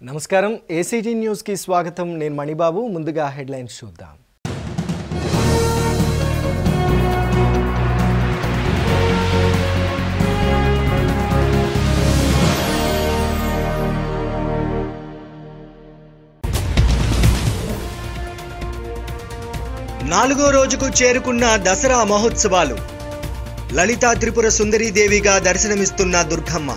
నమస్కారం ఏసీటీ న్యూస్కి స్వాగతం నేను మణిబాబు ముందుగా హెడ్లైన్స్ చూద్దాం నాలుగో రోజుకు చేరుకున్న దసరా మహోత్సవాలు లలితా త్రిపుర సుందరీదేవిగా దర్శనమిస్తున్న దుర్గమ్మ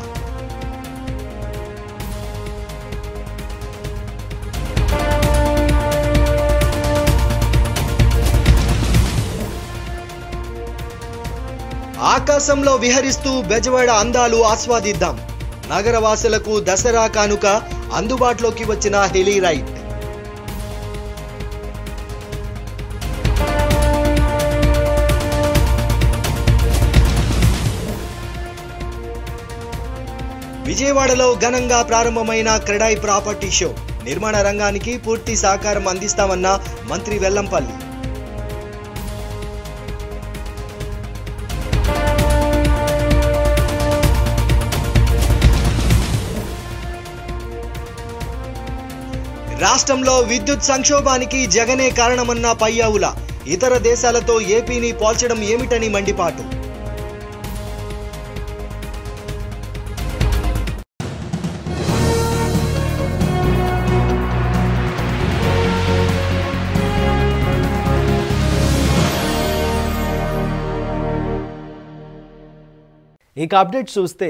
ఆకాశంలో విహరిస్తూ బెజవాడ అందాలు ఆస్వాదిద్దాం నగరవాసులకు దసరా కానుక అందుబాటులోకి వచ్చిన హెలీ రైడ్ విజయవాడలో ఘనంగా ప్రారంభమైన క్రెడాయి ప్రాపర్టీ షో నిర్మాణ రంగానికి పూర్తి సహకారం అందిస్తామన్న మంత్రి వెల్లంపల్లి రాష్ట్రంలో విద్యుత్ సంక్షోభానికి జగనే కారణమన్న పయ్యావుల ఇతర దేశాలతో ఏపీని పోల్చడం ఏమిటని మండిపాటు ఇక అప్డేట్ చూస్తే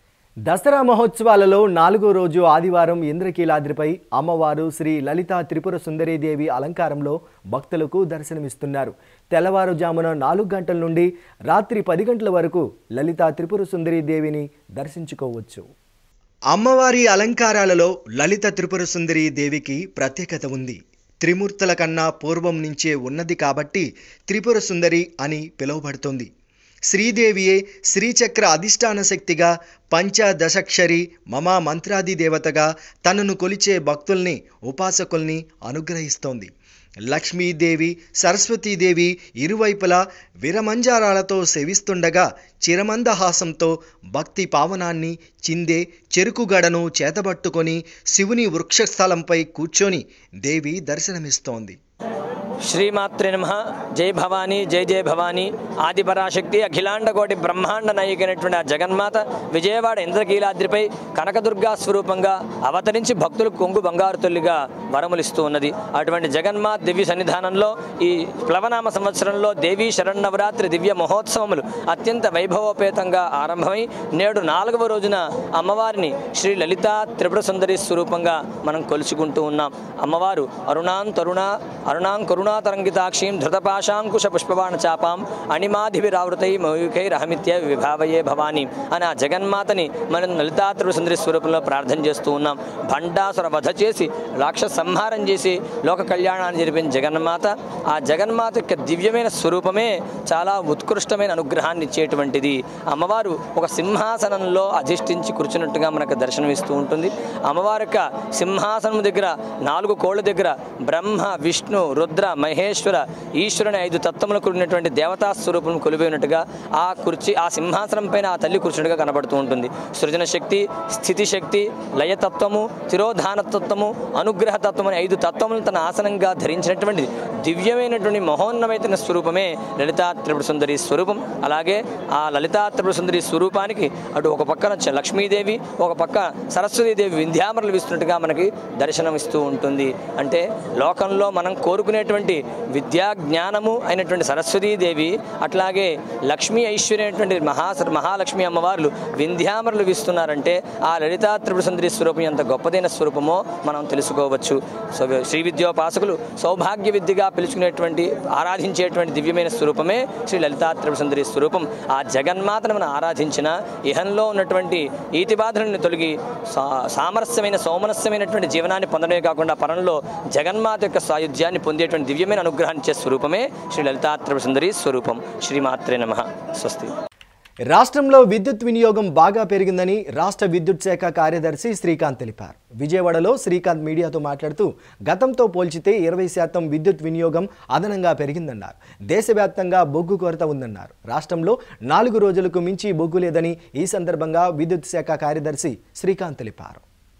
దసరా మహోత్సవాలలో నాలుగో రోజు ఆదివారం ఇంద్రకీలాద్రిపై అమ్మవారు శ్రీ లలితా త్రిపుర సుందరీదేవి అలంకారంలో భక్తులకు దర్శనమిస్తున్నారు తెల్లవారుజామున నాలుగు గంటల నుండి రాత్రి పది గంటల వరకు లలితా త్రిపుర సుందరీదేవిని దర్శించుకోవచ్చు అమ్మవారి అలంకారాలలో లలిత త్రిపుర సుందరి దేవికి ప్రత్యేకత ఉంది త్రిమూర్తుల కన్నా పూర్వం నుంచే ఉన్నది కాబట్టి త్రిపుర సుందరి అని పిలువబడుతుంది శ్రీదేవియే శ్రీచక్ర అధిష్టాన శక్తిగా పంచదశక్షరి మమా మంత్రాది దేవతగా తనను కొలిచే భక్తుల్ని ఉపాసకుల్ని అనుగ్రహిస్తోంది లక్ష్మీదేవి సరస్వతీదేవి ఇరువైపులా విరమంజారాలతో సేవిస్తుండగా చిరమందహాసంతో భక్తి పావనాన్ని చిందే చెరుకుగడను చేతబట్టుకొని శివుని వృక్షస్థలంపై కూర్చొని దేవి దర్శనమిస్తోంది శ్రీమాత్రే నమ జై భవానీ జై జై భవానీ ఆదిపరాశక్తి అఖిలాండ కోటి బ్రహ్మాండ నాయకైనటువంటి ఆ జగన్మాత విజయవాడ ఇంద్రకీలాద్రిపై కనకదుర్గా స్వరూపంగా అవతరించి భక్తులు కొంగు బంగారు తల్లిగా వరములిస్తూ ఉన్నది అటువంటి జగన్మాత దివ్య సన్నిధానంలో ఈ ప్లవనామ సంవత్సరంలో దేవీ శరణవరాత్రి దివ్య మహోత్సవములు అత్యంత వైభవోపేతంగా ఆరంభమై నేడు నాలుగవ రోజున అమ్మవారిని శ్రీ లలితా త్రిపుర సుందరి స్వరూపంగా మనం కొలుచుకుంటూ ఉన్నాం అమ్మవారు అరుణాం తరుణ అరుణాం కరుణాతరంగితాక్షీం ధృతపాశాంకుశ పుష్పబాణ చాపాం అణిమాధివిరావృతై మయూఖైరహమిత్య విభావయే భవాని అని ఆ జగన్మాతని మనం లలితా త్రిపుర సుందరి స్వరూపంలో ప్రార్థన చేస్తూ ఉన్నాం భండాసుర వధ చేసి రాక్షస సంహారం చేసి లోక కళ్యాణాన్ని జరిపిన జగన్మాత ఆ జగన్మాత యొక్క దివ్యమైన స్వరూపమే చాలా ఉత్కృష్టమైన అనుగ్రహాన్ని ఇచ్చేటువంటిది అమ్మవారు ఒక సింహాసనంలో అధిష్ఠించి కూర్చున్నట్టుగా మనకు దర్శనమిస్తూ ఉంటుంది అమ్మవారి యొక్క సింహాసనం దగ్గర నాలుగు కోళ్ళ దగ్గర బ్రహ్మ విష్ణు రుద్ర మహేశ్వర ఈశ్వరుని ఐదు తత్వములు కూడినటువంటి దేవతా స్వరూపం కొలిపోయినట్టుగా ఆ కుర్చీ ఆ సింహాసనం పైన ఆ తల్లి కూర్చున్నట్టుగా కనబడుతూ ఉంటుంది సృజన శక్తి స్థితి శక్తి లయతత్వము తిరోధానతత్వము అనుగ్రహ తత్వం అనే ఐదు తత్వములను తన ఆసనంగా ధరించినటువంటి దివ్యమైనటువంటి మహోన్నమైన స్వరూపమే లలితా త్రిపుర సుందరి స్వరూపం అలాగే ఆ లలితా త్రిపుర సుందరి స్వరూపానికి అటు ఒక పక్కన చ- లక్ష్మీదేవి ఒక పక్క సరస్వతీదేవి వింధ్యామరలు ఇస్తున్నట్టుగా మనకి దర్శనం ఇస్తూ ఉంటుంది అంటే లోకంలో మనం కోరుకునేటువంటి విద్యా జ్ఞానము అయినటువంటి సరస్వతీదేవి అట్లాగే లక్ష్మీ ఐశ్వర్యం అయినటువంటి మహా మహాలక్ష్మి అమ్మవార్లు వింధ్యామరలు ఇస్తున్నారంటే ఆ లలితా త్రిపుర సుందరి స్వరూపం ఎంత గొప్పదైన స్వరూపమో మనం తెలుసుకోవచ్చు సో శ్రీ విద్యోపాసకులు సౌభాగ్య విద్యగా పిలుచుకునేటువంటి ఆరాధించేటువంటి దివ్యమైన స్వరూపమే శ్రీ లలితా త్రిపుర సుందరి స్వరూపం ఆ జగన్మాతను మనం ఆరాధించిన ఇహంలో ఉన్నటువంటి ఈతి బాధలను తొలగి సా- సామరస్యమైన సౌమనస్యమైనటువంటి జీవనాన్ని పొందడమే కాకుండా పరంలో జగన్మాత యొక్క సాయుధ్యాన్ని పొందేటువంటి దివ్యమైన అనుగ్రహాన్ని ఇచ్చే స్వరూపమే శ్రీ లలితా త్రిపుర సుందరి స్వరూపం శ్రీమాత్రే నమ స్వస్తి రాష్ట్రంలో విద్యుత్ వినియోగం బాగా పెరిగిందని రాష్ట్ర విద్యుత్ శాఖ కార్యదర్శి శ్రీకాంత్ తెలిపారు విజయవాడలో శ్రీకాంత్ మీడియాతో మాట్లాడుతూ గతంతో పోల్చితే ఇరవై శాతం విద్యుత్ వినియోగం అదనంగా పెరిగిందన్నారు దేశవ్యాప్తంగా బొగ్గు కొరత ఉందన్నారు రాష్ట్రంలో నాలుగు రోజులకు మించి బొగ్గు లేదని ఈ సందర్భంగా విద్యుత్ శాఖ కార్యదర్శి శ్రీకాంత్ తెలిపారు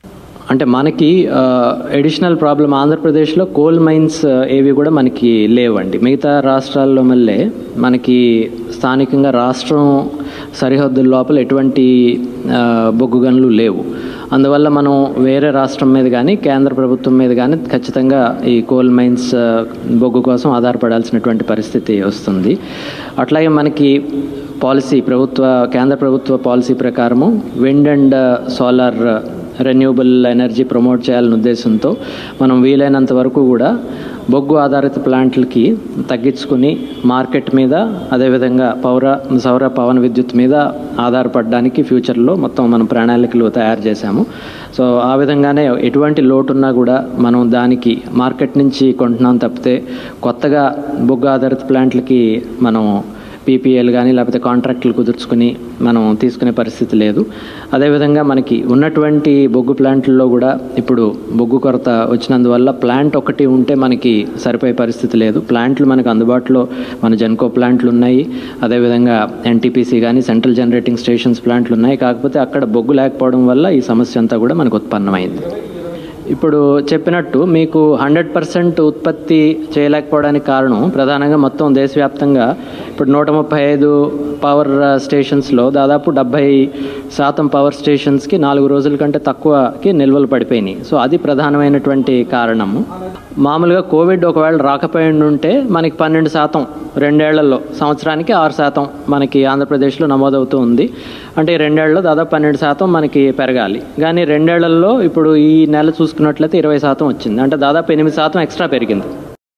అంటే మనకి ఎడిషనల్ ప్రాబ్లం ఆంధ్రప్రదేశ్లో కోల్ మైన్స్ ఏవి కూడా మనకి లేవండి మిగతా రాష్ట్రాల్లో మళ్ళీ మనకి స్థానికంగా రాష్ట్రం సరిహద్దుల లోపల ఎటువంటి ఆ, బొగ్గు గనులు లేవు అందువల్ల మనం వేరే రాష్ట్రం మీద కానీ కేంద్ర ప్రభుత్వం మీద కానీ ఖచ్చితంగా ఈ కోల్ మైన్స్ ఆ, బొగ్గు కోసం ఆధారపడాల్సినటువంటి పరిస్థితి వస్తుంది అట్లాగే మనకి పాలసీ ప్రభుత్వ కేంద్ర ప్రభుత్వ పాలసీ ప్రకారము wind and solar renewable energy promote చేయాలనే ఉద్దేశంతో మనం వీలైనంత వరకు కూడా బొగ్గు ఆధారిత ప్లాంట్లకి తగ్గించుకుని మార్కెట్ మీద అదేవిధంగా పౌర సౌర పవన విద్యుత్ మీద ఆధారపడడానికి ఫ్యూచర్లో మొత్తం మనం ప్రణాళికలు తయారు చేశాము సో ఆ విధంగానే ఎటువంటి లోటు ఉన్నా కూడా మనం దానికి మార్కెట్ నుంచి కొంటున్నాం తప్పితే కొత్తగా బొగ్గు ఆధారిత ప్లాంట్లకి మనం పీపీఎల్ కానీ లేకపోతే కాంట్రాక్టులు కుదుర్చుకుని మనం తీసుకునే పరిస్థితి లేదు అదేవిధంగా మనకి ఉన్నటువంటి బొగ్గు ప్లాంట్లలో కూడా ఇప్పుడు బొగ్గు కొరత వచ్చినందువల్ల ప్లాంట్ ఒకటి ఉంటే మనకి సరిపోయే పరిస్థితి లేదు ప్లాంట్లు మనకు అందుబాటులో మన జెన్కో ప్లాంట్లు ఉన్నాయి అదేవిధంగా ఎన్టీపీసీ కానీ సెంట్రల్ జనరేటింగ్ స్టేషన్స్ ప్లాంట్లు ఉన్నాయి కాకపోతే అక్కడ బొగ్గు లేకపోవడం వల్ల ఈ సమస్య అంతా కూడా మనకు ఉత్పన్నమైంది ఇప్పుడు చెప్పినట్టు మీకు హండ్రెడ్ పర్సెంట్ ఉత్పత్తి చేయలేకపోవడానికి కారణం ప్రధానంగా మొత్తం దేశవ్యాప్తంగా ఇప్పుడు నూట ముప్పై ఐదు పవర్ స్టేషన్స్లో దాదాపు డెబ్బై శాతం పవర్ స్టేషన్స్కి నాలుగు రోజుల కంటే తక్కువకి నిల్వలు పడిపోయినాయి సో అది ప్రధానమైనటువంటి కారణము మామూలుగా కోవిడ్ ఒకవేళ రాకపోయి ఉంటే మనకి పన్నెండు శాతం రెండేళ్లలో సంవత్సరానికి ఆరు శాతం మనకి ఆంధ్రప్రదేశ్లో నమోదవుతూ ఉంది అంటే ఈ రెండేళ్లలో దాదాపు పన్నెండు శాతం మనకి పెరగాలి కానీ రెండేళ్లలో ఇప్పుడు ఈ నెల చూసుకున్నట్లయితే ఇరవై శాతం వచ్చింది అంటే దాదాపు ఎనిమిది శాతం ఎక్స్ట్రా పెరిగింది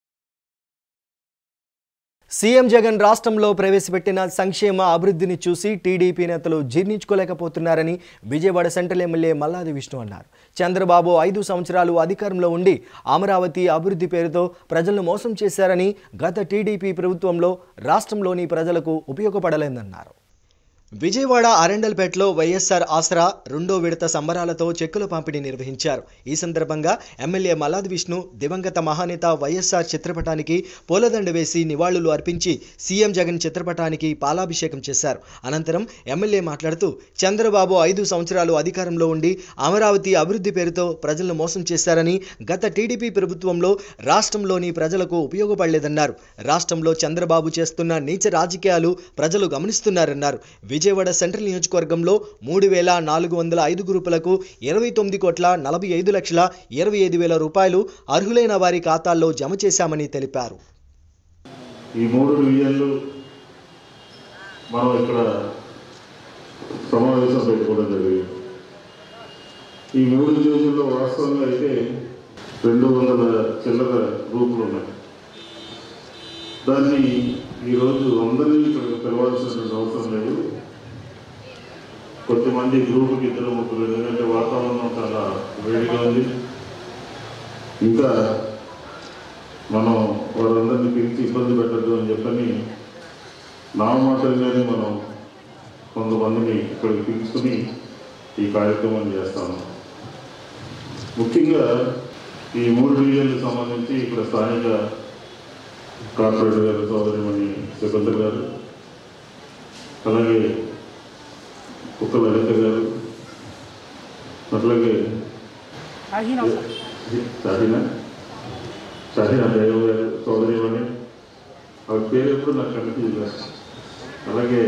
సీఎం జగన్ రాష్ట్రంలో ప్రవేశపెట్టిన సంక్షేమ అభివృద్ధిని చూసి టీడీపీ నేతలు జీర్ణించుకోలేకపోతున్నారని విజయవాడ సెంట్రల్ ఎమ్మెల్యే మల్లాది విష్ణు అన్నారు చంద్రబాబు ఐదు సంవత్సరాలు అధికారంలో ఉండి అమరావతి అభివృద్ధి పేరుతో ప్రజలను మోసం చేశారని గత టీడీపీ ప్రభుత్వంలో రాష్ట్రంలోని ప్రజలకు ఉపయోగపడలేదన్నారు విజయవాడ అరెండల్పేటలో వైఎస్ఆర్ ఆసరా రెండో విడత సంబరాలతో చెక్కుల పంపిణీ నిర్వహించారు ఈ సందర్భంగా ఎమ్మెల్యే మల్లాది విష్ణు దివంగత మహానేత వైఎస్ఆర్ చిత్రపటానికి పూలదండ వేసి నివాళులు అర్పించి సీఎం జగన్ చిత్రపటానికి పాలాభిషేకం చేశారు అనంతరం ఎమ్మెల్యే మాట్లాడుతూ చంద్రబాబు ఐదు సంవత్సరాలు అధికారంలో ఉండి అమరావతి అభివృద్ధి పేరుతో ప్రజలను మోసం చేశారని గత టీడీపీ ప్రభుత్వంలో రాష్ట్రంలోని ప్రజలకు ఉపయోగపడలేదన్నారు రాష్ట్రంలో చంద్రబాబు చేస్తున్న నీచ రాజకీయాలు ప్రజలు గమనిస్తున్నారన్నారు విజయవాడ సెంట్రల్ నియోజకవర్గంలో మూడు వేల నాలుగు వందల ఐదు గ్రూపులకు ఇరవై తొమ్మిది కోట్ల నలభై ఐదు లక్షల ఇరవై ఐదు వేల రూపాయలు అర్హులైన వారి ఖాతాల్లో జమ చేశామని తెలిపారు ఈ మూడు డివిజన్లు మనం ఇక్కడ సమావేశం పెట్టుకోవడం జరిగింది ఈ మూడు డివిజన్లో వాస్తవంగా అయితే రెండు వందల చిల్లర గ్రూపులు ఉన్నాయి దాన్ని ఈరోజు అందరినీ ఇక్కడ పిలవాల్సినటువంటి అవసరం లేదు కొంతమంది గ్రూపుకి ఇద్దరు ముగ్గురు ఎందుకంటే వాతావరణం చాలా వేడిగా ఉంది ఇంకా మనం వారందరినీ పిలిచి ఇబ్బంది పెట్టద్దు అని చెప్పని నామమాత్రంగానే మనం కొంతమందిని ఇక్కడికి పిలుచుకుని ఈ కార్యక్రమం చేస్తాము ముఖ్యంగా ఈ మూడు డివిజన్లకు సంబంధించి ఇక్కడ స్థానిక కార్పొరేటర్ గారు సోదరిమణి సిబ్బంది గారు అలాగే కుక్క లలిత గారు అట్లాగే షాహీనా షాహీనా దైవ గారు సోదరిమణి ఆవిడ పేరు ఎప్పుడు నాకు కన్ఫ్యూజ్ కాదు. అలాగే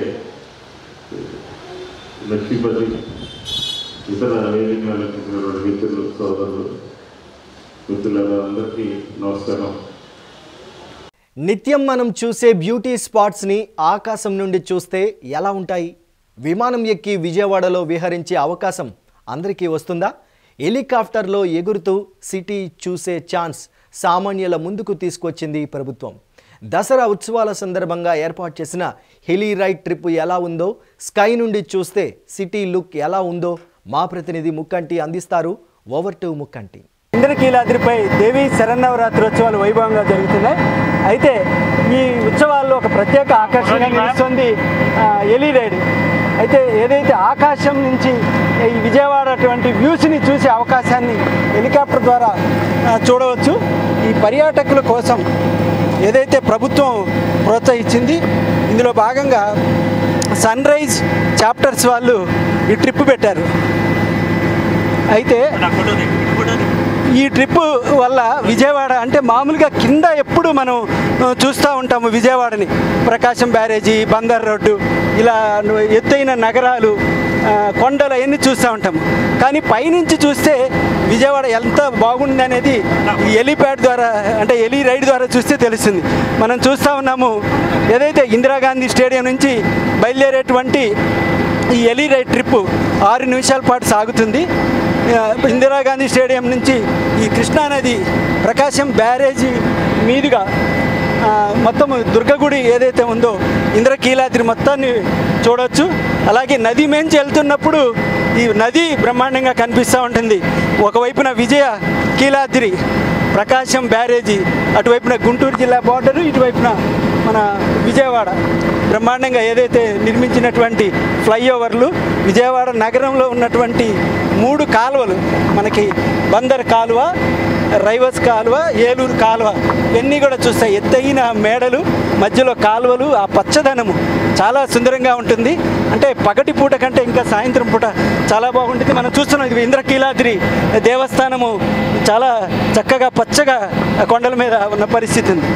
లక్ష్మీపతి ఇతర వేదిక అలంకరించినటువంటి మిత్రులు సోదరులు మిత్రుల అందరికీ నమస్కారం నిత్యం మనం చూసే బ్యూటీ స్పాట్స్ని ఆకాశం నుండి చూస్తే ఎలా ఉంటాయి విమానం ఎక్కి విజయవాడలో విహరించే అవకాశం అందరికీ వస్తుందా హెలికాప్టర్లో ఎగురుతూ సిటీ చూసే ఛాన్స్ సామాన్యుల ముందుకు తీసుకొచ్చింది ప్రభుత్వం దసరా ఉత్సవాల సందర్భంగా ఏర్పాటు చేసిన హెలీ రైడ్ ట్రిప్ ఎలా ఉందో స్కై నుండి చూస్తే సిటీ లుక్ ఎలా ఉందో మా ప్రతినిధి ముక్కంటి అందిస్తారు ఓవర్ టు ముక్కంటి ఇంద్రకీలాద్రిపై దేవి శరన్నవరాత్రి ఉత్సవాలు వైభవంగా జరుగుతున్నాయి అయితే ఈ ఉత్సవాల్లో ఒక ప్రత్యేక ఆకర్షణగా నిలుస్తుంది ఆ, ఎలీ రైడ్ అయితే ఏదైతే ఆకాశం నుంచి ఈ విజయవాడ అటువంటి వ్యూస్ని చూసే అవకాశాన్ని హెలికాప్టర్ ద్వారా ఆ, చూడవచ్చు ఈ పర్యాటకుల కోసం ఏదైతే ప్రభుత్వం ప్రోత్సహించింది ఇందులో భాగంగా సన్ రైజ్ చాప్టర్స్ వాళ్ళు ఈ ట్రిప్ పెట్టారు అయితే ఈ ట్రిప్ వల్ల విజయవాడ అంటే మామూలుగా కింద ఎప్పుడు మనం ఆ, చూస్తూ ఉంటాము విజయవాడని ప్రకాశం బ్యారేజీ బందర్ రోడ్డు ఇలా ఎత్తైన నగరాలు ఆ, కొండలు అవన్నీ చూస్తూ ఉంటాము కానీ పైనుంచి చూస్తే విజయవాడ ఎంత బాగుంది అనేది ఈ ఎలిప్యాడ్ ద్వారా అంటే ఎలి రైడ్ ద్వారా చూస్తే తెలుస్తుంది మనం చూస్తూ ఉన్నాము ఏదైతే ఇందిరాగాంధీ స్టేడియం నుంచి బయలుదేరేటువంటి ఈ ఎలి రైడ్ ట్రిప్ ఆరు నిమిషాల పాటు సాగుతుంది ఆ, ఇందిరాగాంధీ స్టేడియం నుంచి ఈ కృష్ణానది ప్రకాశం బ్యారేజీ మీదుగా ఆ, మొత్తం దుర్గగుడి ఏదైతే ఉందో ఇంద్రకీలాద్రి మొత్తాన్ని చూడొచ్చు అలాగే నది మేంచి వెళ్తున్నప్పుడు ఈ నది బ్రహ్మాండంగా కనిపిస్తూ ఉంటుంది ఒకవైపున విజయ కీలాద్రి ప్రకాశం బ్యారేజీ అటువైపున గుంటూరు జిల్లా బార్డరు ఇటువైపున మన విజయవాడ బ్రహ్మాండంగా ఏదైతే నిర్మించినటువంటి ఫ్లైఓవర్లు విజయవాడ నగరంలో ఉన్నటువంటి మూడు కాలువలు మనకి బందర్ కాలువ రైవస్ కాలువ ఏలూరు కాలువ ఇవన్నీ కూడా చూస్తాయి ఎత్తైన మేడలు మధ్యలో కాలువలు ఆ పచ్చదనము చాలా సుందరంగా ఉంటుంది అంటే పగటి పూట కంటే ఇంకా సాయంత్రం పూట చాలా బాగుంటుంది మనం చూస్తున్నాం ఇది ఇంద్రకీలాద్రి దేవస్థానము చాలా చక్కగా పచ్చగా ఆ కొండల మీద ఉన్న పరిస్థితి ఉంది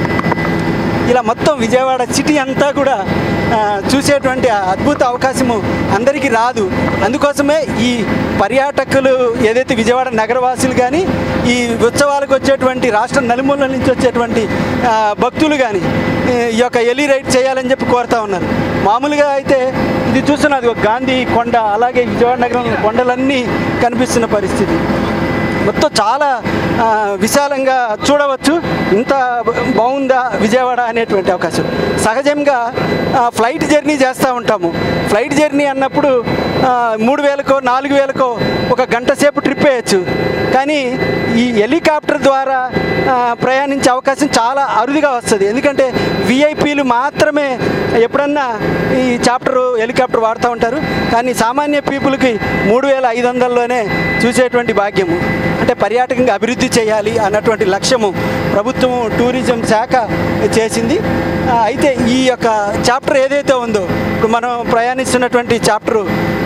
ఇలా మొత్తం విజయవాడ సిటీ అంతా కూడా ఆ, చూసేటువంటి ఆ అద్భుత అవకాశము అందరికీ రాదు అందుకోసమే ఈ పర్యాటకులు ఏదైతే విజయవాడ నగరవాసులు కానీ ఈ ఉత్సవాలకు వచ్చేటువంటి రాష్ట్ర నలుమూలల నుంచి వచ్చేటువంటి ఆ, భక్తులు కానీ ఈ యొక్క ఎలి రైడ్ చేయాలని చెప్పి కోరుతా ఉన్నారు మామూలుగా అయితే ఇది చూస్తున్నది ఒక గాంధీ కొండ అలాగే విజయవాడ నగరంలో కొండలన్నీ కనిపిస్తున్న పరిస్థితి మొత్తం చాలా ఆ, విశాలంగా చూడవచ్చు ఇంత బాగుందా విజయవాడ అనేటువంటి అవకాశం సహజంగా ఆ, ఫ్లైట్ జర్నీ చేస్తూ ఉంటాము ఫ్లైట్ జర్నీ అన్నప్పుడు ఆ, మూడు వేలకో నాలుగు వేలకో ఒక గంట సేపు ట్రిప్ వేయచ్చు కానీ ఈ హెలికాప్టర్ ద్వారా ఆ, ప్రయాణించే అవకాశం చాలా అరుదుగా వస్తుంది ఎందుకంటే విఐపీలు మాత్రమే ఎప్పుడన్నా ఈ చాప్టర్ హెలికాప్టర్ వాడుతూ ఉంటారు కానీ సామాన్య పీపుల్కి మూడు వేల ఐదు వందల్లోనే చూసేటువంటి భాగ్యము అంటే పర్యాటకంగా అభివృద్ధి చేయాలి అన్నటువంటి లక్ష్యము ప్రభుత్వం టూరిజం శాఖ చేసింది ఆ, అయితే ఈ యొక్క చాప్టర్ ఏదైతే ఉందో ఇప్పుడు మనం ప్రయాణిస్తున్నటువంటి chapter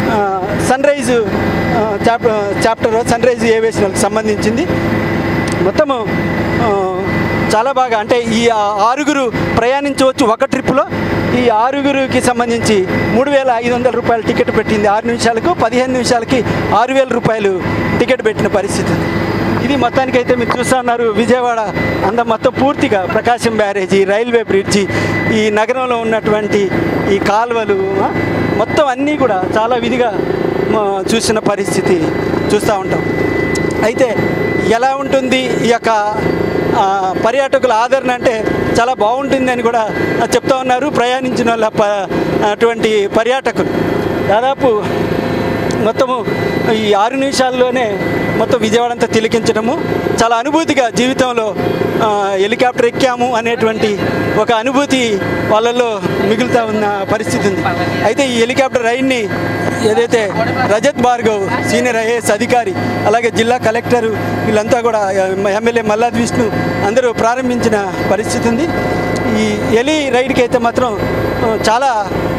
sun rise chapter chapter sun rise ఏవియేషన్కి సంబంధించింది మొత్తము ఆ, చాలా బాగా అంటే ఈ ఆ- ఆరుగురు ప్రయాణించవచ్చు ఒక ట్రిప్లో ఈ ఆరుగురికి సంబంధించి మూడు వేల ఐదు వందల రూపాయల టికెట్ పెట్టింది ఆరు నిమిషాలకు పదిహేను నిమిషాలకి ఆరు వేల రూపాయలు టికెట్ పెట్టిన పరిస్థితి ఉంది. ఇది మొత్తానికైతే మీరు చూస్తా ఉన్నారు విజయవాడ అంత మొత్తం పూర్తిగా ప్రకాశం బ్యారేజీ రైల్వే బ్రిడ్జి ఈ నగరంలో ఉన్నటువంటి ఈ కాలువలు ఆ, మొత్తం అన్నీ కూడా చాలా విధిగా ఆ, చూసిన పరిస్థితి చూస్తూ ఉంటాం అయితే ఎలా ఉంటుంది ఈ యొక్క ఆ, పర్యాటకుల ఆదరణ అంటే చాలా బాగుంటుందని కూడా చెప్తా ఉన్నారు ప్రయాణించిన వాళ్ళ ప అటువంటి పర్యాటకులు దాదాపు మొత్తము ఈ ఆరు నిమిషాల్లోనే మొత్తం విజయవాడ అంతా తిలకించడము చాలా అనుభూతిగా జీవితంలో ఆ, హెలికాప్టర్ ఎక్కాము అనేటువంటి ఒక అనుభూతి వాళ్ళల్లో మిగులుతా ఉన్న పరిస్థితి ఉంది అయితే ఈ హెలికాప్టర్ రైడ్ని ఏదైతే రజత్ భార్గవ్ సీనియర్ ఐఏఎస్ అధికారి అలాగే జిల్లా కలెక్టర్ వీళ్ళంతా కూడా ఎమ్మెల్యే మల్లాద్ విష్ణు అందరూ ప్రారంభించిన పరిస్థితి ఉంది ఈ ఎలి రైడ్కి అయితే మాత్రం ఆ, చాలా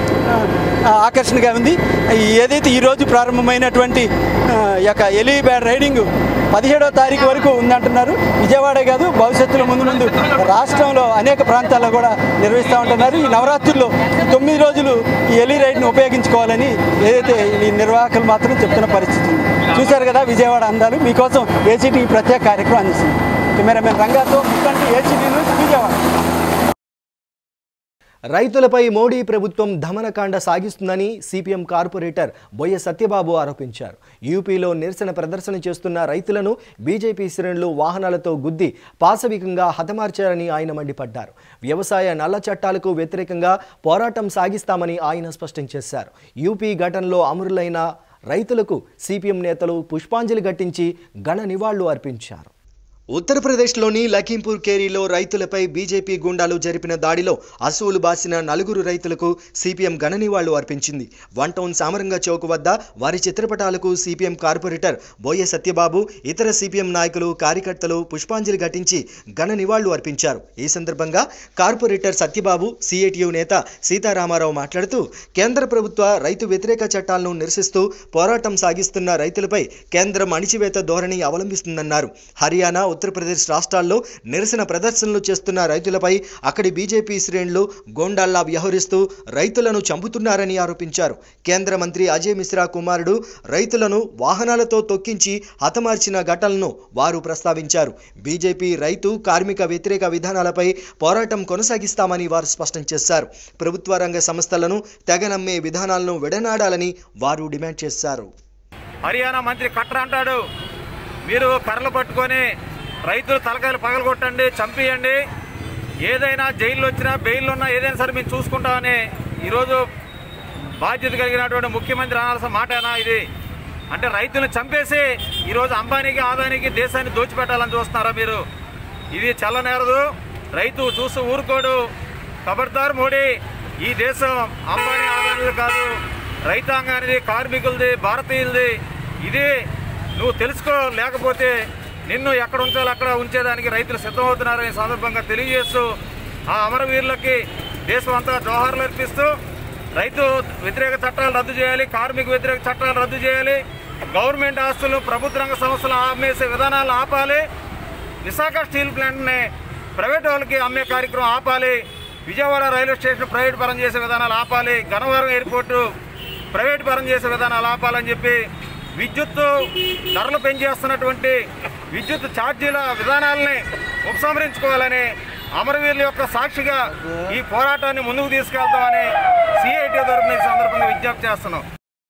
ఆ, ఆకర్షణగా ఉంది ఈ ఏదైతే ఈరోజు ప్రారంభమైనటువంటి ఆ, ఈ యొక్క ఎలి బ్యాడ్ రైడింగ్ పదిహేడో తారీఖు వరకు ఉందంటున్నారు విజయవాడే కాదు భవిష్యత్తులో ముందు ముందు రాష్ట్రంలో అనేక ప్రాంతాల్లో కూడా నిర్వహిస్తూ ఉంటున్నారు ఈ నవరాత్రుల్లో తొమ్మిది రోజులు ఈ ఎలి రైడ్ని ఉపయోగించుకోవాలని ఏదైతే ఈ నిర్వాహకులు మాత్రం చెప్తున్న పరిస్థితి ఉంది చూశారు కదా విజయవాడ అందాలు మీకోసం ఏసీటీ ప్రత్యేక కార్యక్రమం అందిస్తుంది కెమెరామెన్ రంగాతో ఏసీటీ న్యూస్ విజయవాడ రైతులపై మోడీ ప్రభుత్వం దమనకాండ సాగిస్తుందని సిపిఎం కార్పొరేటర్ బొయ్య సత్యబాబు ఆరోపించారు యూపీలో నిరసన ప్రదర్శన చేస్తున్న రైతులను బీజేపీ శ్రేణులు వాహనాలతో గుద్ది పాశవికంగా హతమార్చారని ఆయన మండిపడ్డారు వ్యవసాయ నల్ల చట్టాలకు వ్యతిరేకంగా పోరాటం సాగిస్తామని ఆయన స్పష్టం చేశారు యూపీ ఘటనలో అమరులైన రైతులకు సిపిఎం నేతలు పుష్పాంజలి ఘటించి ఘన నివాళులు అర్పించారు ఉత్తరప్రదేశ్లోని లఖీంపూర్ కేరీలో రైతులపై బీజేపీ గుండాలు జరిపిన దాడిలో అసువులు బాసిన నలుగురు రైతులకు సిపిఎం ఘన నివాళులు అర్పించింది వన్ టౌన్ సామరంగ చౌక్ వద్ద వారి చిత్రపటాలకు సిపిఎం కార్పొరేటర్ బోయే సత్యబాబు ఇతర సిపిఎం నాయకులు కార్యకర్తలు పుష్పాంజలి ఘటించి ఘన నివాళులు అర్పించారు ఈ సందర్భంగా కార్పొరేటర్ సత్యబాబు సిఐటియు నేత సీతారామారావు మాట్లాడుతూ కేంద్ర ప్రభుత్వ రైతు వ్యతిరేక చట్టాలను నిరసిస్తూ పోరాటం సాగిస్తున్న రైతులపై కేంద్రం అణిచివేత ధోరణి అవలంబిస్తుందన్నారు హర్యానా ఉత్తరప్రదేశ్ రాష్ట్రాల్లో నిరసన ప్రదర్శనలు చేస్తున్న రైతులపై అక్కడి బీజేపీ శ్రేణులు గోండాల్లా వ్యవహరిస్తూ రైతులను చంపుతున్నారని ఆరోపించారు కేంద్ర మంత్రి అజయ్ మిశ్రా కుమారుడు రైతులను వాహనాలతో తొక్కించి హతమార్చిన ఘటనలను వారు ప్రస్తావించారు బీజేపీ రైతు కార్మిక వ్యతిరేక విధానాలపై పోరాటం కొనసాగిస్తామని వారు స్పష్టం చేశారు ప్రభుత్వ రంగ సంస్థలను తెగనమ్మే విధానాలను విడనాడాలని వారు డిమాండ్ చేశారు హర్యానా మంత్రి కట్ర అంటాడు మీరు కర్రలు పట్టుకొని రైతులు తలకాయలు పగలగొట్టండి చంపియండి ఏదైనా జైల్లో వచ్చినా బెయిల్లో ఉన్నా ఏదైనా సరే మేము చూసుకుంటామని ఈరోజు బాధ్యత కలిగినటువంటి ముఖ్యమంత్రి అనాల్సిన మాటేనా ఇది అంటే రైతులను చంపేసి ఈరోజు అంబానీకి ఆదానికి దేశాన్ని దోచిపెట్టాలని చూస్తున్నారా మీరు ఇది చల్లనేరదు రైతు చూస్తూ ఊరుకోడు ఖబర్దార్ మోడీ ఈ దేశం అంబానీ ఆదానిది కాదు రైతాంగానిది కార్మికులది భారతీయులది ఇది నువ్వు తెలుసుకో లేకపోతే నిన్ను ఎక్కడ ఉంచాలో అక్కడ ఉంచేదానికి రైతులు సిద్ధమవుతున్నారనే సందర్భంగా తెలియజేస్తూ ఆ అమరవీరులకి దేశం అంతా జోహార్లు అర్పిస్తూ రైతు వ్యతిరేక చట్టాలు రద్దు చేయాలి కార్మిక వ్యతిరేక చట్టాలు రద్దు చేయాలి గవర్నమెంట్ ఆస్తులు ప్రభుత్వ రంగ సంస్థలు అమ్మేసే విధానాలు ఆపాలి విశాఖ స్టీల్ ప్లాంట్ని ప్రైవేట్ వాళ్ళకి అమ్మే కార్యక్రమం ఆపాలి విజయవాడ రైల్వే స్టేషన్ ప్రైవేట్ పరం చేసే విధానాలు ఆపాలి గన్నవరం ఎయిర్పోర్టు ప్రైవేట్ పరం చేసే విధానాలు ఆపాలని చెప్పి విద్యుత్తు ధరలు పెంచేస్తున్నటువంటి విద్యుత్ ఛార్జీల విధానాలని ఉపసంహరించుకోవాలని అమరవీరుల యొక్క సాక్షిగా ఈ పోరాటాన్ని ముందుకు తీసుకెళ్తామని సిఐటి తరఫున ఈ సందర్భంగా విజ్ఞప్తి చేస్తున్నాం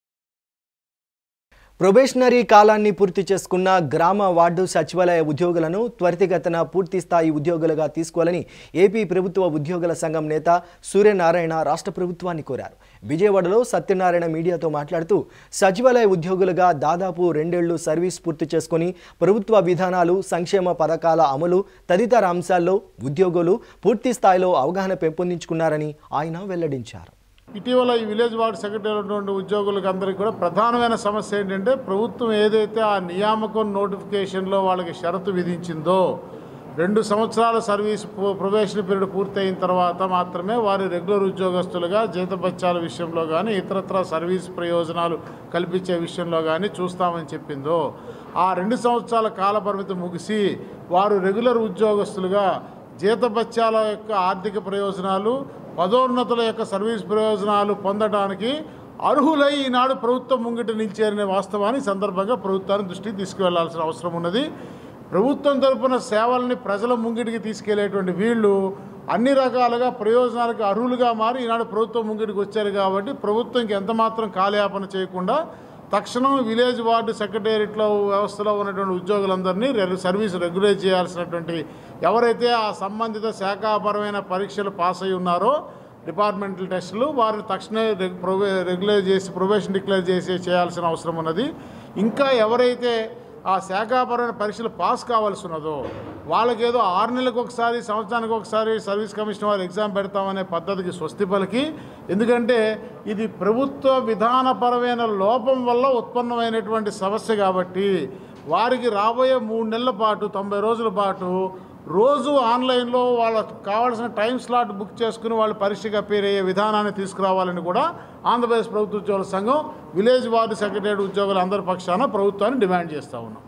ప్రొబేషనరీ కాలాన్ని పూర్తి చేసుకున్న గ్రామ వార్డు సచివాలయ ఉద్యోగులను త్వరితగతిన పూర్తి స్థాయి ఉద్యోగులుగా తీసుకోవాలని ఏపీ ప్రభుత్వ ఉద్యోగుల సంఘం నేత సూర్యనారాయణ రాష్ట్ర ప్రభుత్వాన్ని కోరారు విజయవాడలో సత్యనారాయణ మీడియాతో మాట్లాడుతూ సచివాలయ ఉద్యోగులుగా దాదాపు రెండేళ్లు సర్వీస్ పూర్తి చేసుకుని ప్రభుత్వ విధానాలు సంక్షేమ పథకాల అమలు తదితర అంశాల్లో ఉద్యోగులు పూర్తి స్థాయిలో అవగాహన పెంపొందించుకున్నారని ఆయన వెల్లడించారు ఇటీవల ఈ విలేజ్ వార్డ్ సెక్రటరీ ఉన్నటువంటి ఉద్యోగులకు అందరికీ కూడా ప్రధానమైన సమస్య ఏంటంటే ప్రభుత్వం ఏదైతే ఆ నియామకం నోటిఫికేషన్లో వాళ్ళకి షరతు విధించిందో రెండు సంవత్సరాల సర్వీస్ ప్రొ- ప్రొబేషన్ పీరియడ్ పూర్తయిన తర్వాత మాత్రమే వారి రెగ్యులర్ ఉద్యోగస్తులుగా జీతభత్యాల విషయంలో కానీ ఇతరత్ర సర్వీస్ ప్రయోజనాలు కల్పించే విషయంలో కానీ చూస్తామని చెప్పిందో ఆ రెండు సంవత్సరాల కాల పరిమితి ముగిసి వారు రెగ్యులర్ ఉద్యోగస్తులుగా జీతభత్యాల యొక్క ఆర్థిక ప్రయోజనాలు పదోన్నతుల యొక్క సర్వీస్ ప్రయోజనాలు పొందడానికి అర్హులై ఈనాడు ప్రభుత్వం ముంగిట నిలిచారనే వాస్తవాన్ని ఈ సందర్భంగా ప్రభుత్వాన్ని దృష్టికి తీసుకువెళ్లాల్సిన అవసరం ఉన్నది ప్రభుత్వం తరపున సేవల్ని ప్రజల ముంగిటికి తీసుకెళ్లేటువంటి వీళ్ళు అన్ని రకాలుగా ప్రయోజనాలకు అర్హులుగా మారి ఈనాడు ప్రభుత్వం ముంగిటికి వచ్చారు కాబట్టి ప్రభుత్వంకి ఎంత మాత్రం కాలయాపన చేయకుండా తక్షణం విలేజ్ వార్డు సెక్రటేరియట్లో వ్యవస్థలో ఉన్నటువంటి ఉద్యోగులందరినీ రె- సర్వీస్ రెగ్యులేట్ చేయాల్సినటువంటి ఎవరైతే ఆ సంబంధిత శాఖాపరమైన పరీక్షలు పాస్ అయి ఉన్నారో డిపార్ట్మెంటల్ టెస్టులు వారిని తక్షణమే రెగ్ ప్రొవే రెగ్యులర్ చేసి ప్రొబేషన్ డిక్లేర్ చేసి చేయాల్సిన అవసరం ఉన్నది ఇంకా ఎవరైతే ఆ శాఖాపరమైన పరీక్షలు పాస్ కావాల్సి ఉన్నదో వాళ్ళకి ఏదో ఆరు నెలలకు ఒకసారి సంవత్సరానికి ఒకసారి సర్వీస్ కమిషన్ వారు ఎగ్జామ్ పెడతామనే పద్ధతికి స్వస్తి పలికి ఎందుకంటే ఇది ప్రభుత్వ విధానపరమైన లోపం వల్ల ఉత్పన్నమైనటువంటి సమస్య కాబట్టి వారికి రాబోయే మూడు నెలల పాటు తొంభై రోజుల పాటు రోజు ఆన్లైన్లో వాళ్ళకు కావాల్సిన టైం స్లాట్ బుక్ చేసుకుని వాళ్ళు పరీక్షకు అపేర్ అయ్యే విధానాన్ని తీసుకురావాలని కూడా ఆంధ్రప్రదేశ్ ప్రభుత్వ ఉద్యోగుల సంఘం విలేజ్ వార్డు సెక్రటరీ ఉద్యోగుల అందరి పక్షాన ప్రభుత్వాన్ని డిమాండ్ చేస్తూ ఉన్నాం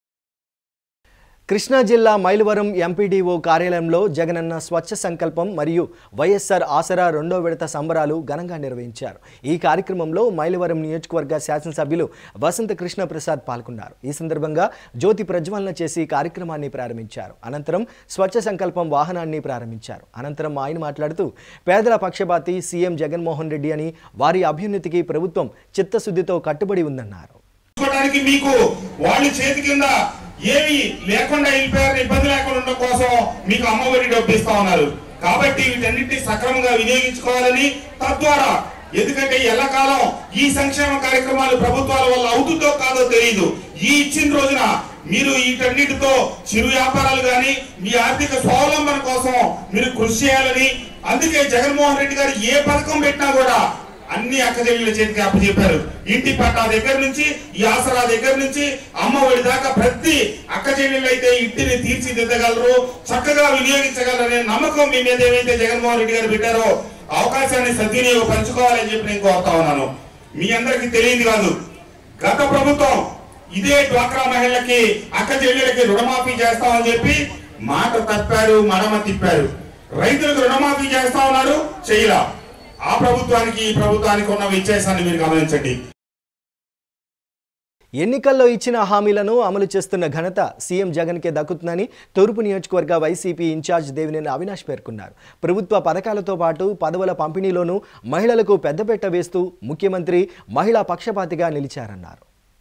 కృష్ణా జిల్లా మైలవరం ఎంపీడీఓ కార్యాలయంలో జగనన్న స్వచ్ఛ సంకల్పం మరియు వైఎస్ఆర్ ఆసరా రెండో విడత సంబరాలు ఘనంగా నిర్వహించారు ఈ కార్యక్రమంలో మైలవరం నియోజకవర్గ శాసనసభ్యులు వసంత కృష్ణ ప్రసాద్ పాల్గొన్నారు ఈ సందర్భంగా జ్యోతి ప్రజ్వలన చేసి కార్యక్రమాన్ని ప్రారంభించారు అనంతరం స్వచ్ఛ సంకల్పం వాహనాన్ని ప్రారంభించారు అనంతరం ఆయన మాట్లాడుతూ పేదల పక్షపాతి సీఎం జగన్మోహన్ రెడ్డి అని వారి అభ్యున్నతికి ప్రభుత్వం చిత్తశుద్ధితో కట్టుబడి ఉందన్నారు చూసుకోవడానికి మీకు వాళ్ళ చేతి కింద ఏమి లేకుండా వెళ్ళిపోయారని ఇబ్బంది లేకుండా ఉండడం కోసం మీకు అమ్మఒడి డబ్బు ఇస్తా ఉన్నారు కాబట్టి వీటన్నిటిని సక్రమంగా వినియోగించుకోవాలని తద్వారా ఎందుకంటే ఎల్లకాలం ఈ సంక్షేమ కార్యక్రమాలు ప్రభుత్వాల వల్ల అవుతుందో కాదో తెలియదు ఈ ఇచ్చిన రోజున మీరు వీటన్నిటితో చిరు వ్యాపారాలు కానీ మీ ఆర్థిక స్వావలంబన కోసం మీరు కృషి చేయాలని అందుకే జగన్మోహన్ రెడ్డి గారు ఏ పథకం పెట్టినా కూడా అన్ని అక్కజల్లుల చేతికి అప్పచెప్పారు ఇంటి పట్టా దగ్గర నుంచి ఈ ఆసరా దగ్గర నుంచి అమ్మ ఒడి దాకా ప్రతి అక్కచెల్లెళ్ళు అయితే ఇంటిని తీర్చిదిద్దగలరు చక్కగా వినియోగించగలరనే నమ్మకం మీ మీద ఏమైతే జగన్మోహన్ రెడ్డి గారు పెట్టారో అవకాశాన్ని సద్వినియోగపరచుకోవాలని చెప్పి నేను కోరుతా ఉన్నాను మీ అందరికీ తెలియదు కాదు గత ప్రభుత్వం ఇదే డ్వాక్రా మహిళలకి అక్క చెల్లెలకి రుణమాఫీ చేస్తామని చెప్పి మాట తప్పారు మడమ తిప్పారు రైతులకు రుణమాఫీ చేస్తా ఉన్నారు చేయలా ఆ ప్రభుత్వానికి ఈ ప్రభుత్వానికి ఉన్న వ్యత్యాసాన్ని మీరు గమనించండి ఎన్నికల్లో ఇచ్చిన హామీలను అమలు చేస్తున్న ఘనత సీఎం జగన్కే దక్కుతుందని తూర్పు నియోజకవర్గ వైసీపీ ఇన్ఛార్జ్ దేవినేని అవినాష్ పేర్కొన్నారు ప్రభుత్వ పథకాలతో పాటు పదవుల పంపిణీలోనూ మహిళలకు పెద్దపీట వేస్తూ ముఖ్యమంత్రి మహిళా పక్షపాతిగా నిలిచారన్నారు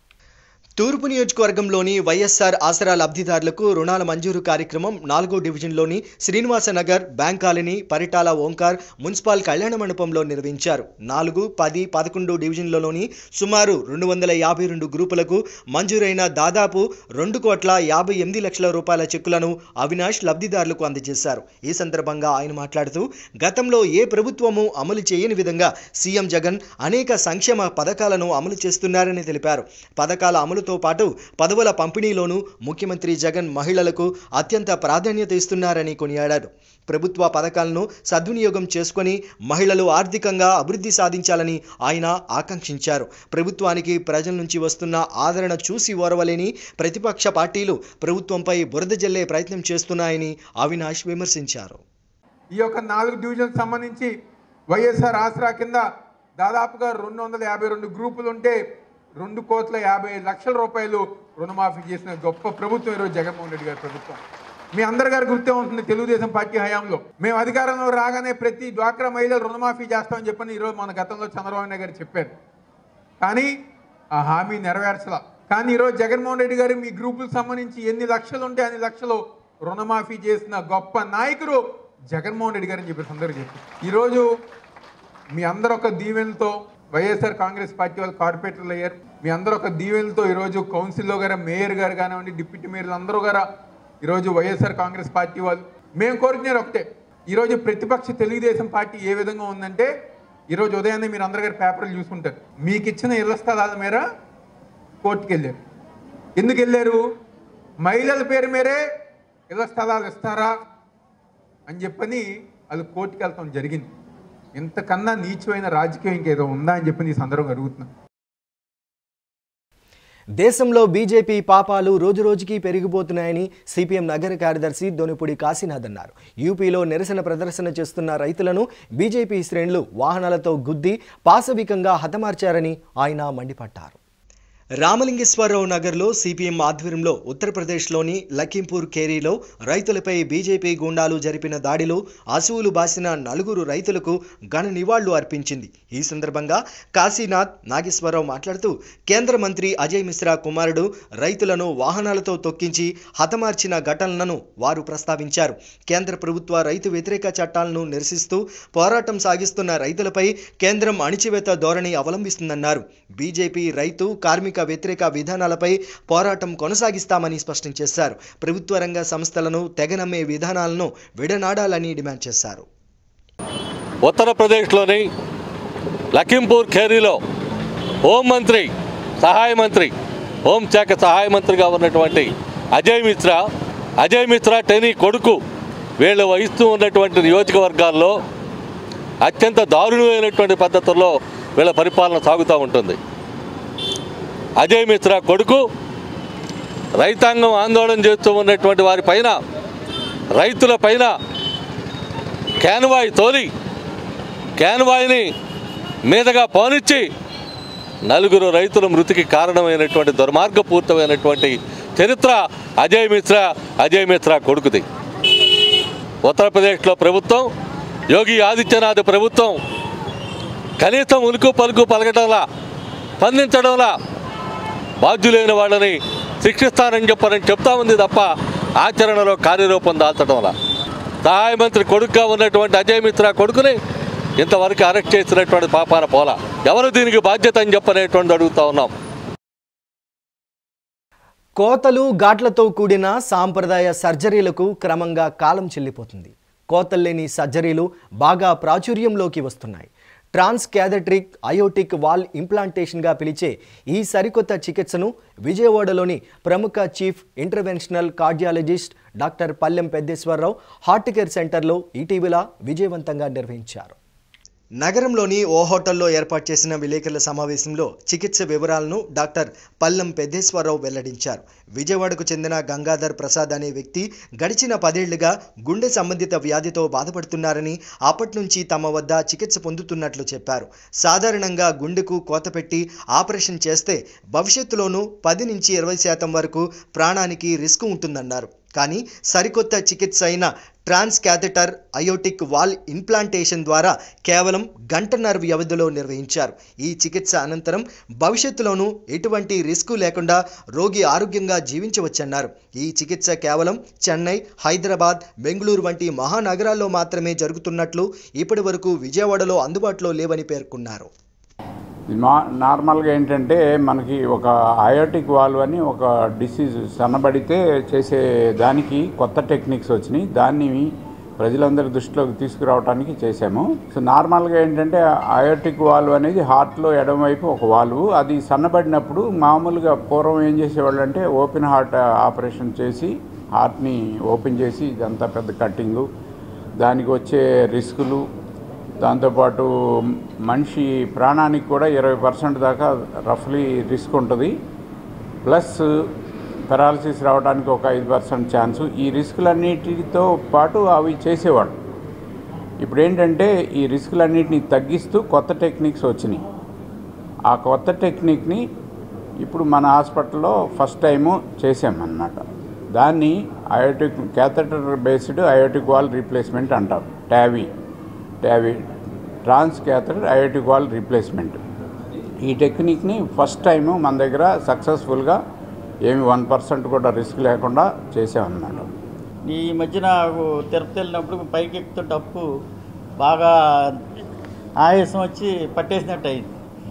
తూర్పు నియోజకవర్గంలోని వైఎస్ఆర్ ఆసరా లబ్ధిదారులకు రుణాల మంజూరు కార్యక్రమం నాలుగో డివిజన్లోని Srinivasa Nagar bank colony Paritala Omkar municipal కళ్యాణ మండపంలో నిర్వహించారు నాలుగు పది పదకొండు డివిజన్లలోని సుమారు రెండు వందల యాభై రెండు గ్రూపులకు మంజూరైన దాదాపు రెండు కోట్ల యాభై ఎనిమిది లక్షల రూపాయల చెక్కులను అవినాష్ లబ్ధిదారులకు అందజేశారు ఈ సందర్భంగా ఆయన మాట్లాడుతూ గతంలో ఏ ప్రభుత్వము అమలు చేయని విధంగా సీఎం జగన్ అనేక సంక్షేమ పథకాలను అమలు చేస్తున్నారని తెలిపారు పథకాల అమలుతో పాటు పదవుల పంపిణీలోనూ ముఖ్యమంత్రి జగన్ మహిళలకు అత్యంత ప్రాధాన్యత ఇస్తున్నారని కొనియాడారు ప్రభుత్వ పథకాలను సద్వినియోగం చేసుకొని మహిళలు ఆర్థికంగా అభివృద్ధి సాధించాలని ఆయన ఆకాంక్షించారు ప్రభుత్వానికి ప్రజల నుంచి వస్తున్న ఆదరణ చూసి ఓరవలేని ప్రతిపక్ష పార్టీలు ప్రభుత్వంపై బురద జల్లే ప్రయత్నం చేస్తున్నాయని అవినాష్ విమర్శించారు ఈ యొక్క నాలుగు డివిజన్ సంబంధించి వైఎస్ఆర్ ఆసరా కింద దాదాపుగా రెండు వందల యాభై రెండు గ్రూపులు ఉంటే రెండు కోట్ల యాభై ఐదు లక్షల రూపాయలు రుణమాఫీ చేసిన గొప్ప ప్రభుత్వం ఈరోజు జగన్మోహన్ రెడ్డి గారి ప్రభుత్వం మీ అందరి గారు గుర్తే ఉంటుంది తెలుగుదేశం పార్టీ హయాంలో మేము అధికారంలో రాగానే ప్రతి డ్వాక్రా మహిళలు రుణమాఫీ చేస్తామని చెప్పని ఈరోజు మన గతంలో చంద్రబాబు నాయుడు గారు చెప్పారు కానీ ఆ హామీ నెరవేర్చలా కానీ ఈరోజు జగన్మోహన్ రెడ్డి గారు మీ గ్రూపులకు సంబంధించి ఎన్ని లక్షలు ఉంటే అన్ని లక్షలు రుణమాఫీ చేసిన గొప్ప నాయకుడు జగన్మోహన్ రెడ్డి గారు అని చెప్పేసి అందరూ చెప్పి ఈరోజు మీ అందరూ ఒక దీవెనలతో వైఎస్ఆర్ కాంగ్రెస్ పార్టీ వాళ్ళు కార్పొరేటర్లు అయ్యారు మీ అందరూ ఒక దీవెనలతో ఈరోజు కౌన్సిల్లో గారు మేయర్ గారు కానివ్వండి డిప్యూటీ మేయర్లు అందరూ గారా ఈరోజు వైఎస్ఆర్ కాంగ్రెస్ పార్టీ వాళ్ళు మేము కోరుకునేది ఒకటే ఈరోజు ప్రతిపక్ష తెలుగుదేశం పార్టీ ఏ విధంగా ఉందంటే ఈరోజు ఉదయాన్నే మీరు అందరు గారు పేపర్లు చూసుకుంటారు మీకు ఇచ్చిన ఇళ్ల స్థలాల మేర కోర్టుకు వెళ్ళారు ఎందుకు వెళ్ళారు మహిళల పేరు మేరే ఇళ్ల స్థలాలు ఇస్తారా అని చెప్పని వాళ్ళు కోర్టుకు వెళ్తాం జరిగింది ఇంతకన్నా నీచమైన రాజకీయం ఇంకేదో ఉందా అని చెప్పి ఈ సందర్భంగా అడుగుతున్నాను దేశంలో బీజేపీ పాపాలు రోజురోజుకి పెరిగిపోతున్నాయని సిపిఎం నగర కార్యదర్శి దొనిపూడి కాశీనాథ్ అన్నారు యూపీలో నిరసన ప్రదర్శన చేస్తున్న రైతులను బీజేపీ శ్రేణులు వాహనాలతో గుద్ది పాశవికంగా హతమార్చారని ఆయన మండిపడ్డారు రామలింగేశ్వరరావు నగర్లో సిపిఎం ఆధ్వర్యంలో ఉత్తరప్రదేశ్లోని లఖింపూర్ కేరీలో రైతులపై బీజేపీ గూండాలు జరిపిన దాడిలో అసువులు బాసిన నలుగురు రైతులకు ఘన నివాళులు అర్పించింది ఈ సందర్భంగా కాశీనాథ్ నాగేశ్వరరావు మాట్లాడుతూ కేంద్ర మంత్రి అజయ్ మిశ్రా కుమారుడు రైతులను వాహనాలతో తొక్కించి హతమార్చిన ఘటనలను వారు ప్రస్తావించారు కేంద్ర ప్రభుత్వ రైతు వ్యతిరేక చట్టాలను నిరసిస్తూ పోరాటం సాగిస్తున్న రైతులపై కేంద్రం అణిచివేత ధోరణి అవలంబిస్తుందన్నారు బీజేపీ రైతు కార్మిక వ్యతిరేక విధానాలపై పోరాటం కొనసాగిస్తామని స్పష్టం చేశారు ప్రభుత్వ రంగ సంస్థలను తెగనమ్మే విధానాలను విడనాడాలని డిమాండ్ చేశారు ఉత్తరప్రదేశ్లోని లఖింపూర్ ఖేరీలో హోంమంత్రి సహాయ మంత్రి హోంశాఖ సహాయ మంత్రిగా ఉన్నటువంటి అజయ్ మిశ్రా అజయ్ మిశ్రా టెనీ కొడుకు వీళ్ళు వహిస్తూ ఉన్నటువంటి నియోజకవర్గాల్లో అత్యంత దారుణమైనటువంటి పద్ధతుల్లో వీళ్ళ పరిపాలన సాగుతూ ఉంటుంది అజయ్ మిశ్రా కొడుకు రైతాంగం ఆందోళన చేస్తూ ఉన్నటువంటి వారి పైన రైతుల పైన క్యాన్వాయ్ తోలి క్యాన్వాయ్ని మీదగా పోనిచ్చి నలుగురు రైతుల మృతికి కారణమైనటువంటి దుర్మార్గపూర్తమైనటువంటి చరిత్ర అజయ్ మిశ్రా అజయ్ మిశ్రా కొడుకుది ఉత్తరప్రదేశ్లో ప్రభుత్వం యోగి ఆదిత్యనాథ్ ప్రభుత్వం కనీసం ఉలుకు పలుకు పలకటంలా స్పందించడంలా బాధ్యులైన వాళ్ళని శిక్షిస్తానని చెప్పని చెప్తా ఉంది తప్ప ఆచరణలో కార్యరూపం దాల్చడంలా సహాయ మంత్రి కొడుకుగా ఉన్నటువంటి అజయ్ మిశ్రా కొడుకుని ఇంతవరకు అరెస్ట్ చేసినటువంటి పాపాన పోలా ఎవరు దీనికి బాధ్యత అని చెప్పనేటువంటి అడుగుతా ఉన్నాం కోతలు ఘాట్లతో కూడిన సాంప్రదాయ సర్జరీలకు క్రమంగా కాలం చెల్లిపోతుంది కోతల్లేని సర్జరీలు బాగా ప్రాచుర్యంలోకి వస్తున్నాయి ట్రాన్స్ క్యాథట్రిక్ అయోటిక్ వాల్ ఇంప్లాంటేషన్గా పిలిచే ఈ సరికొత్త చికిత్సను విజయవాడలోని ప్రముఖ చీఫ్ ఇంటర్వెన్షనల్ కార్డియాలజిస్ట్ డాక్టర్ పల్లెం పెద్దేశ్వరరావు హార్ట్ కేర్ సెంటర్లో ఇటీవల విజయవంతంగా నిర్వహించారు నగరంలోని ఓ హోటల్లో ఏర్పాటు చేసిన విలేకరుల సమావేశంలో చికిత్స వివరాలను డాక్టర్ పల్లం పెద్దేశ్వరరావు వెల్లడించారు విజయవాడకు చెందిన గంగాధర్ ప్రసాద్ అనే వ్యక్తి గడిచిన పదేళ్లుగా గుండె సంబంధిత వ్యాధితో బాధపడుతున్నారని అప్పటి నుంచి తమ వద్ద చికిత్స పొందుతున్నట్లు చెప్పారు సాధారణంగా గుండెకు కోత పెట్టి ఆపరేషన్ చేస్తే భవిష్యత్తులోనూ పది నుంచి ఇరవై శాతం వరకు ప్రాణానికి రిస్క్ ఉంటుందన్నారు కానీ సరికొత్త చికిత్స అయిన transcatheter aortic valve implantation ద్వారా కేవలం గంటన్నర వ్యవధిలో నిర్వహించారు ఈ చికిత్స అనంతరం భవిష్యత్తులోనూ ఎటువంటి రిస్క్ లేకుండా రోగి ఆరోగ్యంగా జీవించవచ్చన్నారు ఈ చికిత్స కేవలం చెన్నై హైదరాబాద్ బెంగళూరు వంటి మహానగరాల్లో మాత్రమే జరుగుతున్నట్లు ఇప్పటి వరకు విజయవాడలో అందుబాటులో లేవని పేర్కొన్నారు మా నార్మల్గా ఏంటంటే మనకి ఒక అయోటిక్ వాల్వ్ అని ఒక డిసీజ్ సన్నబడితే చేసే దానికి కొత్త టెక్నిక్స్ వచ్చినాయి దాన్ని ప్రజలందరి దృష్టిలోకి తీసుకురావడానికి చేశాము సో నార్మల్గా ఏంటంటే అయోటిక్ వాల్వ్ అనేది హార్ట్లో ఎడమవైపు ఒక వాల్వ్ అది సన్నబడినప్పుడు మామూలుగా పూర్వం ఏం చేసేవాళ్ళు అంటే ఓపెన్ హార్ట్ ఆపరేషన్ చేసి హార్ట్ని ఓపెన్ చేసి ఇదంతా పెద్ద కట్టింగు దానికి వచ్చే రిస్కులు దాంతోపాటు మనిషి ప్రాణానికి కూడా ఇరవై పర్సెంట్ దాకా రఫ్లీ రిస్క్ ఉంటుంది ప్లస్ పెరాలసిస్ రావడానికి ఒక ఐదు పర్సెంట్ ఛాన్సు ఈ రిస్కులన్నిటితో పాటు అవి చేసేవాడు ఇప్పుడు ఏంటంటే ఈ రిస్కులన్నిటిని తగ్గిస్తూ కొత్త టెక్నిక్స్ వచ్చినాయి ఆ కొత్త టెక్నిక్ని ఇప్పుడు మన హాస్పిటల్లో ఫస్ట్ టైము చేసామన్నమాట దాన్ని aortic catheter based aortic valve replacement అంటారు TAVI TAVI transcatheter aortic valve replacement ఈ టెక్నిక్ని ఫస్ట్ టైము మన దగ్గర సక్సెస్ఫుల్గా ఏమి వన్ పర్సెంట్ కూడా రిస్క్ లేకుండా చేసామన్నమాట ఈ మధ్య నాకు తిరుపతి వెళ్ళినప్పుడు పైకి ఎక్కుతుంటప్పుడు బాగా ఆయాసం వచ్చి పట్టేసినట్టు అయింది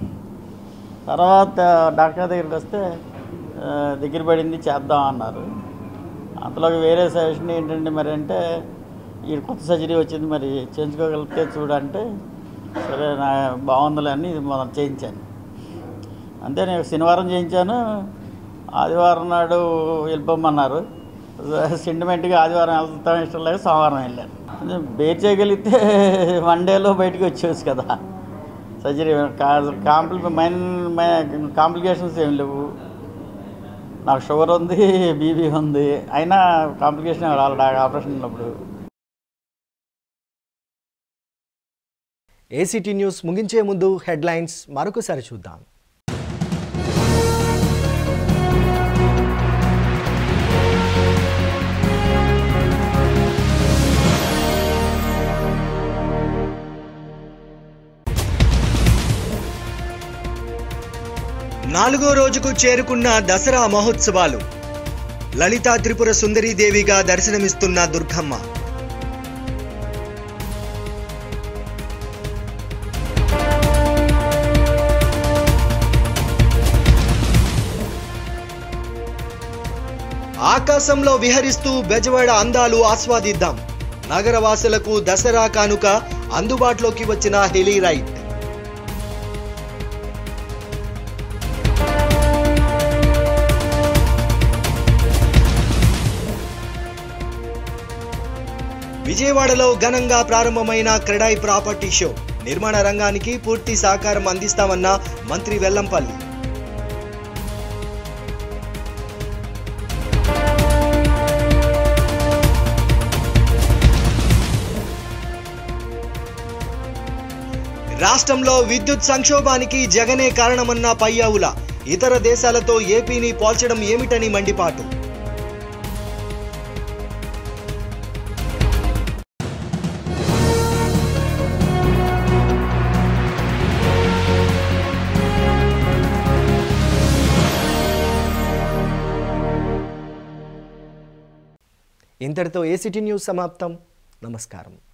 తర్వాత డాక్టర్ దగ్గరికి వస్తే ఆ, దగ్గర పడింది చేద్దాం అన్నారు అంతలోకి వేరే సజెషన్ ఏంటంటే మరి అంటే ఈ కొత్త సర్జరీ వచ్చింది మరి చేయించుకోగలిగితే చూడంటే సరే నా బాగుందిలే అని ఇది మనం చేయించాను అంతే నేను శనివారం చేయించాను ఆదివారం నాడు వెళ్ళిపోమన్నారు సెంటిమెంట్గా ఆదివారం వెళ్తాం ఇష్టం లేక సోమవారం వెళ్ళాను అదే బేర్ చేయగలిగితే వన్ డేలో బయటికి వచ్చేవచ్చు కదా సర్జరీ కాంప్లి మైన్ కాంప్లికేషన్స్ ఏం లేవు నాకు షుగర్ ఉంది బీపీ ఉంది అయినా కాంప్లికేషన్ రావాలి ఆపరేషన్ ఉన్నప్పుడు ఏసీటీ న్యూస్ ముగించే ముందు హెడ్లైన్స్ మరొకసారి చూద్దాం నాలుగో రోజుకు చేరుకున్న దసరా మహోత్సవాలు లలితా త్రిపుర సుందరీదేవిగా దర్శనమిస్తున్న దుర్గమ్మ ఆకాశంలో విహరిస్తూ బెజవాడ అందాలు ఆస్వాదిద్దాం నగరవాసులకు దసరా కానుక అందుబాటులోకి వచ్చిన హెలీ రైడ్ విజయవాడలో ఘనంగా ప్రారంభమైన క్రెడాయి ప్రాపర్టీ షో నిర్మాణ రంగానికి పూర్తి సహకారం అందిస్తామన్న మంత్రి వెల్లంపల్లి రాష్ట్రంలో విద్యుత్ సంక్షోభానికి జగనే కారణమన్న పయ్యావుల ఇతర దేశాలతో ఏపీని పోల్చడం ఏమిటని మండిపాటు ఇంతటితో ఏసీటీ న్యూస్ సమాప్తం నమస్కారం